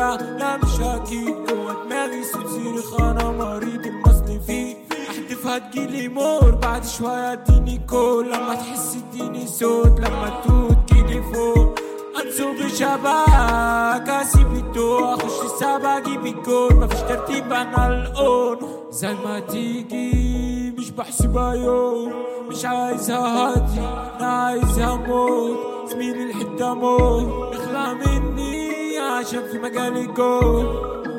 ارجع لا مش اكيد جوه دماغي صوت صريخ انا مريض المصل فيه احدف هتجيلي مور بعد شوية اديني كول لما تحس اديني صوت لما توت جيلي فوق انسو بشبك اسيب الدو اخش السبعة اجيب الجول مفيش ترتيب انا الاون زي ما تيجي مش بحسبها يوم مش عايزها هادي انا عايزها موت زميلي الحتة موت اخلع مني عشان في مجالي جول